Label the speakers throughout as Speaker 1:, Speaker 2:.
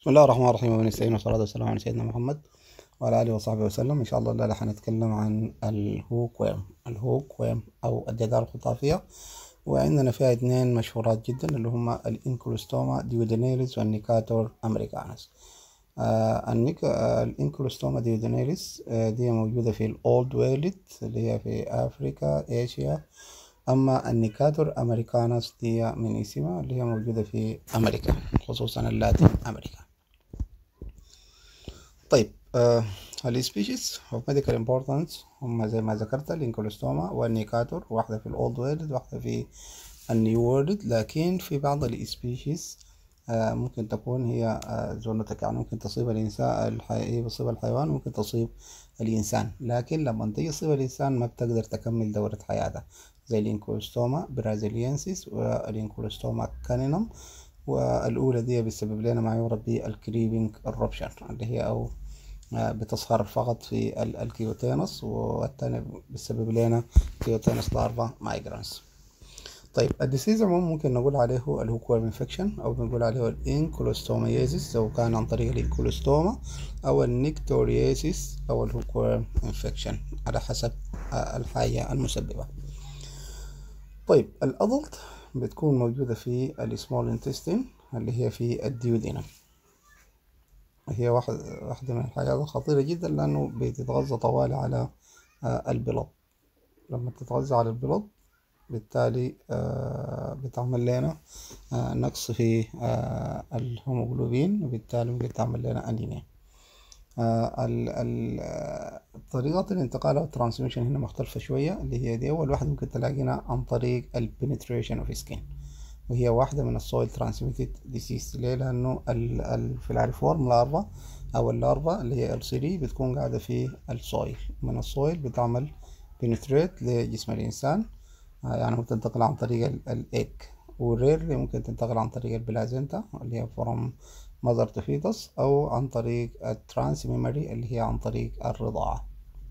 Speaker 1: بسم الله الرحمن الرحيم ونستعين والصلاة والسلام على سيدنا محمد وعلى آله وصحبه وسلم إن شاء الله الليلة حنتكلم عن الهوك ويم الهوك ويم أو الجدار الخطافية وعندنا فيها اثنين مشهورات جدا اللي هما الانكلوستوما ديودينيليس والنيكاتور أمريكانس آه النيك آه الانكلوستوما ديودينيليس آه دي موجودة في الأولد ويلد اللي هي في أفريقيا آسيا أما النيكاتور أمريكانس دي من اسمها اللي هي موجودة في أمريكا خصوصا اللاتين أمريكا طيب آه السبيشيز of medical importance هم زي ما ذكرت الانكولوستوما والنيكاتور واحدة في الأولد ويلد واحدة في النيو ويلد لكن في بعض السبيشيز آه ممكن تكون هي آه زونتك يعني ممكن تصيب الإنسان الحي... بتصيب الحيوان ممكن تصيب الإنسان لكن لما تيجي تصيب الإنسان ما بتقدر تكمل دورة حياتها زي الانكولوستوما برازيلينسيس والانكولوستوما كانينم والأولى دي بتسبب لنا ما يعرف بالكريبنج الربشن اللي هي أو بتصهر فقط في الكيوتينس والتانية بتسبب لنا كيوتينس لارفا مايجرانس طيب الديسيز عموما ممكن نقول عليه هو الهوكورم انفكشن او بنقول عليه الانكولوستوميازيس سواء كان عن طريق الانكولوستوما او النيكتورياسيس او الهوكورم انفكشن على حسب الحاجة المسببة طيب الادلت بتكون موجودة في السمول انتستين اللي هي في الديودينم هي واحد واحدة من الحاجات الخطيرة جدا لأنه بتتغذى طوالي على البلط لما تتغذى على البلط بالتالي بتعمل لنا نقص في الهيموغلوبين وبالتالي ممكن تعمل لنا أنيميا طريقة الانتقال أو الترانسميشن هنا مختلفة شوية اللي هي دي أول واحدة ممكن تلاقينا عن طريق البنتريشن اوف سكين وهي واحدة من السويل ترانسميتد ديسيز ليه لأنه ال ال في العرفورم لارفا أو اللارفا اللي هي السيري بتكون قاعدة في السويل من السويل بتعمل بنتريت لجسم الإنسان يعني ممكن تنتقل عن طريق الإيج وريرلي ممكن تنتقل عن طريق البلازنتا اللي هي فروم ماذر تو فيتس أو عن طريق الترانس ميموري اللي هي عن طريق الرضاعة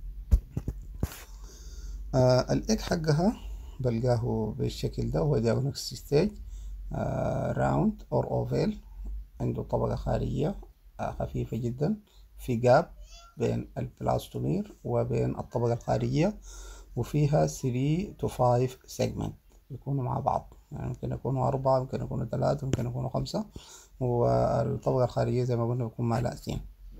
Speaker 1: آه الإيج حقها بلقاه بالشكل ده هو diagnostic ستيج راوند اور اوفيل عنده طبقة خارجية آه خفيفة جدا في جاب بين البلاستومير وبين الطبقة الخارجية وفيها 3 to 5 segment يكونوا مع بعض يعني ممكن يكونوا أربعة ممكن يكونوا ثلاثة ممكن يكونوا خمسة والطبقة الخارجية زي ما قلنا بيكون ملأسين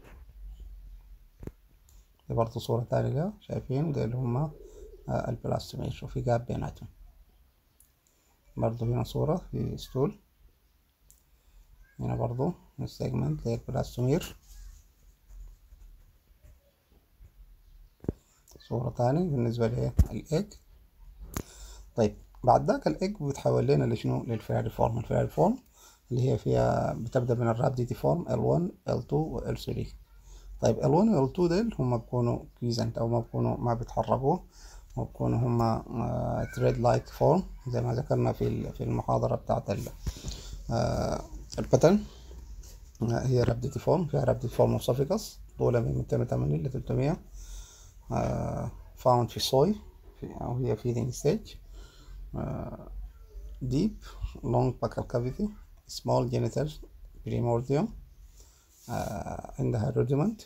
Speaker 1: دي برضه صورة تانية ده شايفين ده اللي هما البلاستومير وفي جاب بيناتهم برضو هنا صورة في ستول هنا برضو السيجمنت للبلاستومير صورة تانية بالنسبة للإيج طيب بعد ذاك الإيج بتحول لنا لشنو للفيراري فورم الفيراري فورم اللي هي فيها بتبدأ من الرابديتي فورم L1 L2 و L3 طيب L1 و L2 ديل هما بيكونوا كيزنت أو ما بيكونوا ما بيتحركوا وبكونوا هما تريد لايك فورم زي ما ذكرنا في في المحاضرة بتاعت الباترن هي رابديتي فورم فيها رابديتي فورم اوف سافيكس طولها من 280 ل 300 فاوند في الصوي أو هي فيدنج ستيج deep long buccal cavity small genital primordium عندها rudiment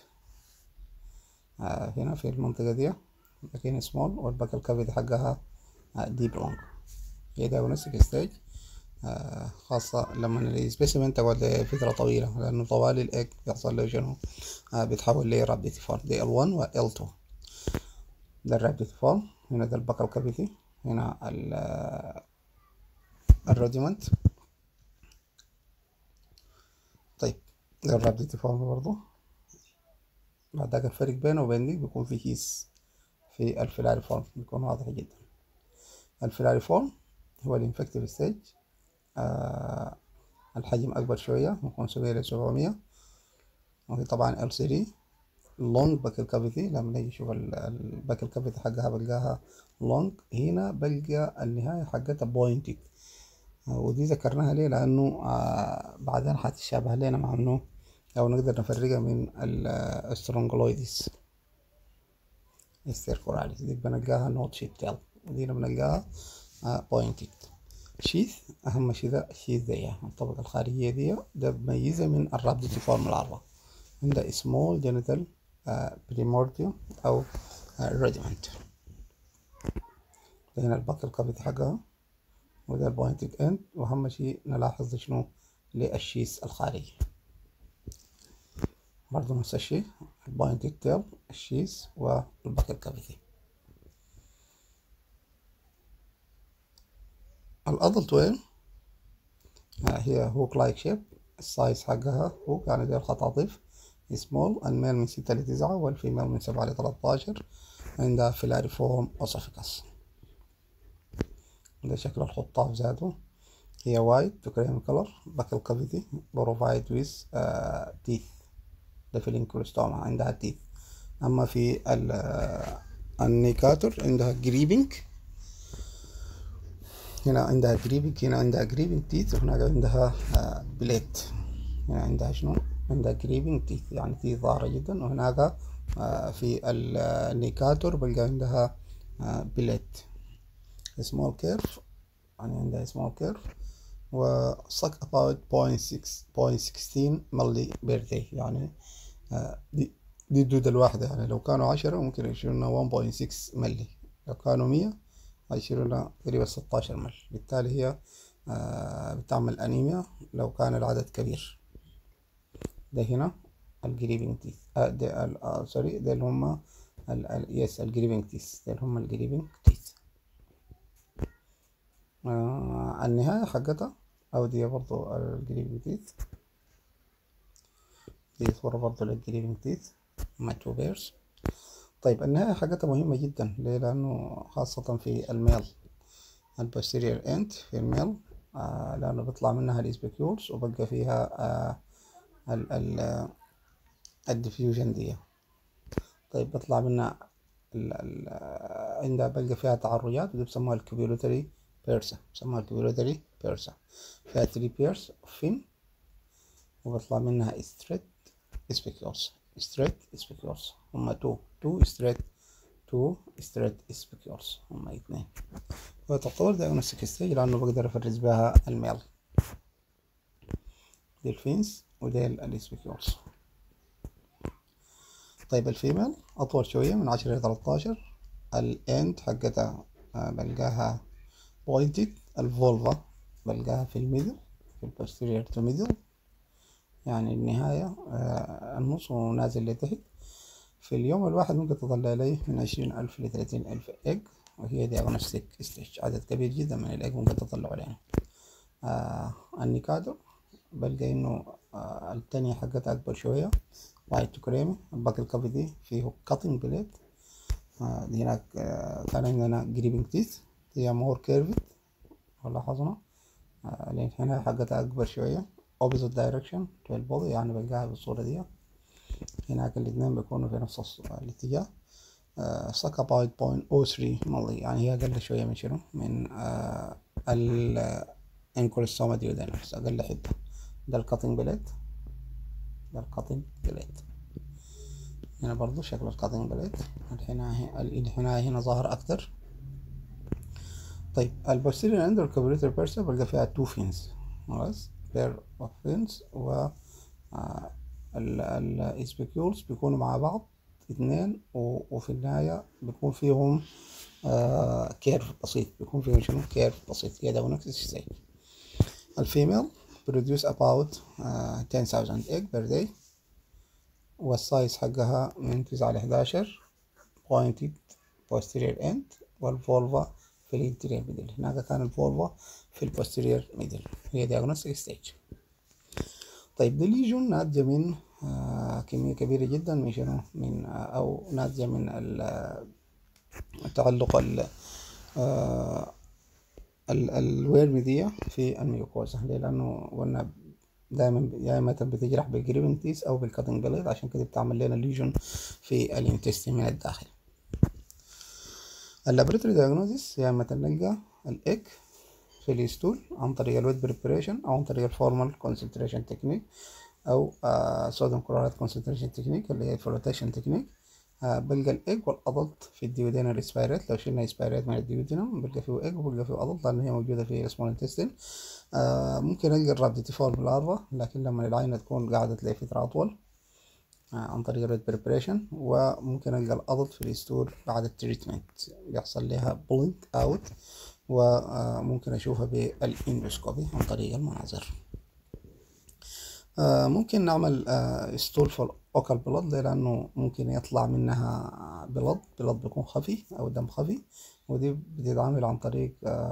Speaker 1: هنا في المنطقة دي لكن سمول والباكل كافيتي حقها ديب لونج هي دايجنوستيك ستيج خاصة لما السبيسيمنت تقعد لفترة طويلة لأنه طوال الإيج بيحصل له شنو بيتحول لرابديتي فورم دي ال 1 و ال 2 ده الرابديتي فورم هنا ده الباكل كافيتي هنا ال الروديمنت طيب ده الرابديتي فورم برضو بعد ذاك الفرق بينه وبين دي بيكون في كيس في الفيلاري فورم بيكون واضح جدا الفيلاري فورم هو الانفكتيف ستيج آه الحجم أكبر شوية ممكن سبعمية لسبعمية وهي طبعا ال 3 لونج باكل كافيتي لما نيجي نشوف الباكل كافيتي حقها بلقاها لونج هنا بلقى النهاية حقتها بوينتد آه ودي ذكرناها ليه لأنه آه بعدين حتشابه لنا مع إنه أو نقدر نفرقها من السترونجلويدس السيركوراليس دي بنلقاها نوت شيب تيل ودي بنلقاها بوينتد شيث أهم شيء ذا الشيث ذي الطبقة الخارجية دي ده بميزة من الرابديتي فورم العرضة عندها small genital بريمورديوم أو ريديمنت هنا الباقي القبض حقها وده البوينتد اند وأهم شيء نلاحظ شنو للشيث الخارجي برضو نفس الشيء البوينتد تيل الشيث والباقي الكافيتي الأدلت وين هي هوك لايك شيب السايز حقها هوك يعني زي الخطاطيف سمول الميل من ستة لتسعة والفيميل من سبعة لتلاتاشر عندها فيلاريفورم اوسوفيكس ده شكل الخطاف ذاته هي وايت تو كريم كلر باكل كافيتي بروفايد ويز تيث ده في الانكروستوما عندها تيث اما في النيكاتور عندها جريبنج هنا عندها جريبنج هنا عندها جريبنج تيث وهناك عندها بليت هنا عندها شنو عندها جريبنج تيث يعني تيث ظاهرة جدا وهناك في النيكاتور بلقى عندها بليت small curve يعني عندها small curve و suck about 0.6 ملي بير داي يعني دي دي الدودة الواحدة يعني لو كانوا عشرة ممكن يشيلونا 1.6 ملي لو كانوا مية هيشيلونا تقريبا 16 ملي بالتالي هي بتعمل أنيميا لو كان العدد كبير ده هنا الجريبنج تيث آه ده آه سوري ده اللي هما يس الجريبنج تيث ده اللي هما الجريبنج تيث آه النهاية حقتها أو دي برضو الجريبنج تيث دي صورة برضو للجريبنج تيث مع تو بيرز طيب النهاية حقتها مهمة جدا ليه لأنه خاصة في الميل البوستيريور اند في الميل آه لأنه بيطلع منها الاسبيكيولز وبقى فيها آه ال ال الديفيوجن دي طيب بيطلع منها ال ال عندها بلقى فيها تعرجات ودي بسموها الكبيولوتري بيرسا بسموها الكبيولوتري بيرسا فيها تري بيرس فين وبيطلع منها ستريت سبيكيولز ستريت سبيكيولز هما تو تو ستريت تو ستريت سبيكيولز هما اتنين وتعتبر دايجنوستيك ستيج لأنه بقدر أفرز بها الميل دي الفينس ودي السبيكيولز طيب الفيميل أطول شوية من عشرة لتلاتاشر الإند حقتها بلقاها بوينتد الفولفا بلقاها في الميدل في البوستيريور تو ميدل يعني النهاية النص ونازل لتحت في اليوم الواحد ممكن تطلع لي من عشرين ألف لثلاثين ألف إج وهي ديagnostic ستيج عدد كبير جدا من الإج ممكن تطلع علينا آه النيكادو بلقى إنه آه التانية حقتها أكبر شوية وايت كريمي الباقي الكافيتي فيه كاتنج بليد آه دي هناك آه كان عندنا جريبنج تيث هي مور كيرفد لاحظنا آه لأن هنا حقتها أكبر شوية opposite direction to البودي يعني بلقاها بالصورة دي هناك الاتنين بيكونوا في نفس الاتجاه سك about point 03 ملي يعني هي أقل شوية من شنو من آه ال انكولستوما ديودينالس أقل حتة ده الكاتنج بليد ده الكاتنج بليد هنا برضو شكل الكاتنج بليد الحناية الحناية هنا ظاهر أكتر طيب البوستيريور اند الكابيليتر بيرسا بلقى فيها تو فينز خلاص بير اوف فينز و الاسبيكيولز بيكونوا مع بعض اتنين وفي النهاية بيكون فيهم آه كيرف بسيط بيكون فيهم شنو كيرف بسيط هي ده نفس الشيء الفيميل produce about آه 10000 egg per day والسايز حقها من تسعة لحداشر pointed posterior end والفولفا في الانتيريور ميدل هناك كان الفولفا في البوستيريور ميدل هي diagnostic ستيج طيب دي ليجون ناتجة من آه كمية كبيرة جدا من شنو من آه أو ناتجة من التعلق ال آه الويرم دي في الميوكوزا ليه لأنه قلنا دايما يا إما بتجرح بالجريبنج تيس أو بالكاتنج بليد عشان كده بتعمل لنا ليجون في الانتستين من الداخل اللابريتوري دايجنوزيس يا إما نلقى الإيج في الستول عن طريق الويت بريبريشن أو عن طريق الفورمال كونسنتريشن تكنيك أو صوديوم كلورات كونسنتريشن تكنيك اللي هي الفلوتيشن تكنيك آه بلقى الايج والادلت في الديودينال اسبايرات لو شلنا اسبايرات من الديودينم بلقى فيه ايج وبلقى فيه ادلت لان هي موجوده في السمول انتستين آه ممكن القى الرابديتيفورم لارفا لكن لما العينه تكون قاعده تلاقي فتره اطول آه عن طريق الريد بريبريشن وممكن القى الادلت في الستور بعد التريتمنت بيحصل لها بولينج اوت وممكن اشوفها بالاندوسكوبي عن طريق المناظر آه ممكن نعمل آه ستول في الاوكال بلد لانه ممكن يطلع منها بلد بلد بيكون خفي او دم خفي ودي بتتعمل عن طريق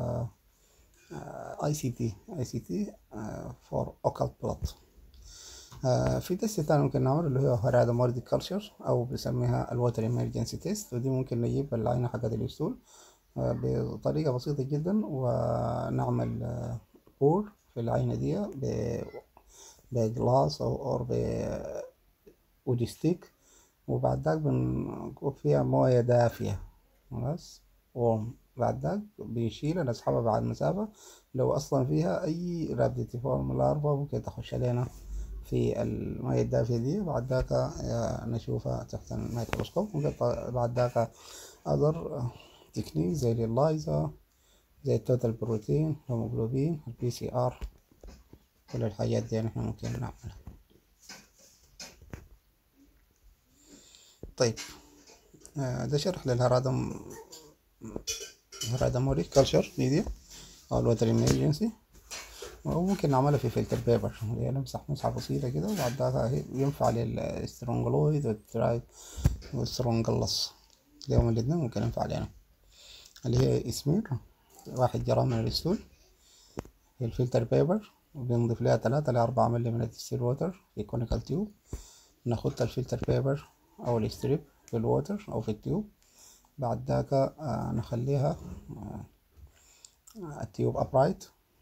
Speaker 1: اي سي تي اي سي تي فور اوكال بلد في تيست تاني ممكن نعمله اللي هو هرادا ماردي كالتشر او بنسميها الوتر امرجنسي تيست ودي ممكن نجيب العينه حقت الستول بطريقة بسيطة جدا ونعمل بور في العينة دي بجلاس أو أو بودي وبعد ذاك بنكب فيها موية دافية بس ورم بعد ذاك بنشيلها نسحبها بعد مسافة لو أصلا فيها أي رابديتيفورم لارفا ممكن تخش علينا في المية الدافية دي بعد ذاك نشوفها تحت الميكروسكوب ممكن بعد ذاك أقدر تكنيك زي اللايزا زي التوتال بروتين الهيموجلوبين البي سي ار كل الحاجات دي احنا ممكن نعملها طيب ده شرح للهرادم هرادموري كلشر ميديا او الوتر امرجنسي وممكن نعملها في فلتر بيبر اللي هي نمسح مسحة بسيطة كده وبعد ذاك ينفع للسترونجلويد والترايد والسترونجلس اليوم الاثنين ممكن ينفع علينا اللي هي اسمير واحد جرام من الستول هي الفلتر بيبر وبنضيف لها تلاتة لأربعة ملي من الديستيل ووتر في كونيكال تيوب ناخد الفلتر بيبر أو الستريب في الووتر أو في التيوب بعد ذاك آه نخليها آه التيوب أبرايت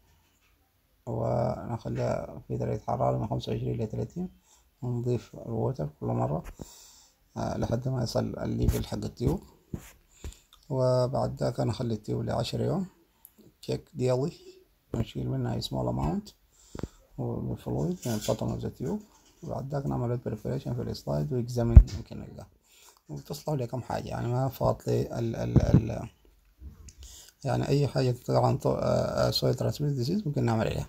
Speaker 1: ونخليها في درجة حرارة من خمسة وعشرين لتلاتين ونضيف الووتر كل مرة آه لحد ما يصل الليفل حق التيوب وبعد ذاك نخلي التيوب لعشر يوم تشيك ديلي نشيل منها سمول اماونت والفلويد من البطن اوف ذا تيوب وبعد ذاك نعمل بريبريشن في السلايد واكزامين يمكن نلقاه وتصلح لي كم حاجة يعني ما فاض لي ال ال ال يعني أي حاجة طبعا سويل ترانسميت ديزيز ممكن نعمل عليها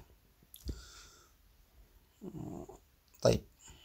Speaker 1: طيب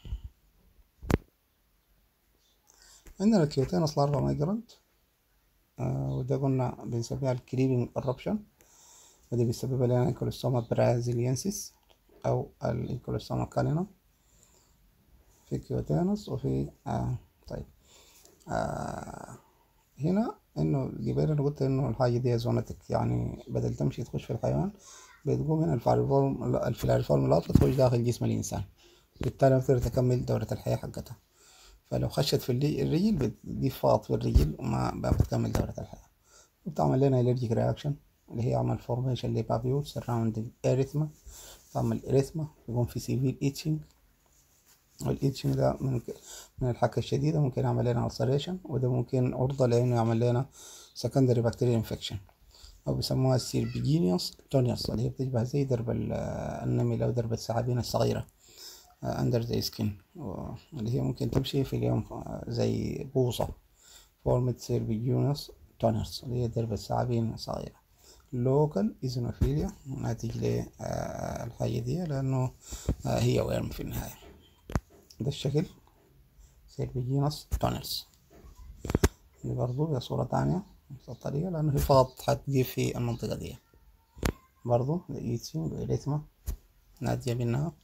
Speaker 1: عندنا الكيوتينس لارفا مايجرانت آه وده قلنا بنسميها الكريبنج eruption ودي بيسبب لنا الكوليستوما برازيلينسيس أو الكوليستوما كالينا في كيوتينس وفي آه طيب آه هنا انه قبل انا قلت انه الحاجة دي زونتك يعني بدل تمشي تخش في الحيوان بتقوم هنا الفاريفورم الفلاريفورم لارفا تخش داخل جسم الإنسان بالتالي بتقدر تكمل دورة الحياة حقتها فلو خشت في الرجل بتضيف فاض في الرجل وما بتكمل دورة الحياة وبتعمل لنا الرجيك رياكشن اللي هي عمل فورميشن لبابيول سراوندينج اريثما تعمل اريثما يكون في سيفير ايتشنج والإيتشنج ده من من الحكة الشديدة ممكن يعمل لنا ulceration وده ممكن عرضة لأنه يعمل لنا secondary bacterial infection أو بيسموها سيربيجينيوس تونيوس اللي هي بتشبه زي درب النمل أو درب الثعابين الصغيرة under the skin اللي هي ممكن تمشي في اليوم زي بوصة فورمة سيربيجينيوس تونيوس اللي هي درب الثعابين الصغيرة لوكال ايزونوفيليا ناتج للحاجة دي لأنه هي ويرم في النهاية ده الشكل سيربيجينوس تونرز دي برضو هي صورة تانية نفس الطريقة لأنه في فاض حتجي في المنطقة دي برضو الإيتسينج والإريثما ناتجة منها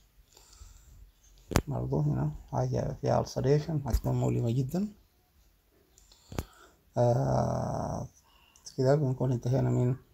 Speaker 1: برضو هنا حاجة فيها ulceration هتكون مؤلمة جدا آه كده بنكون انتهينا من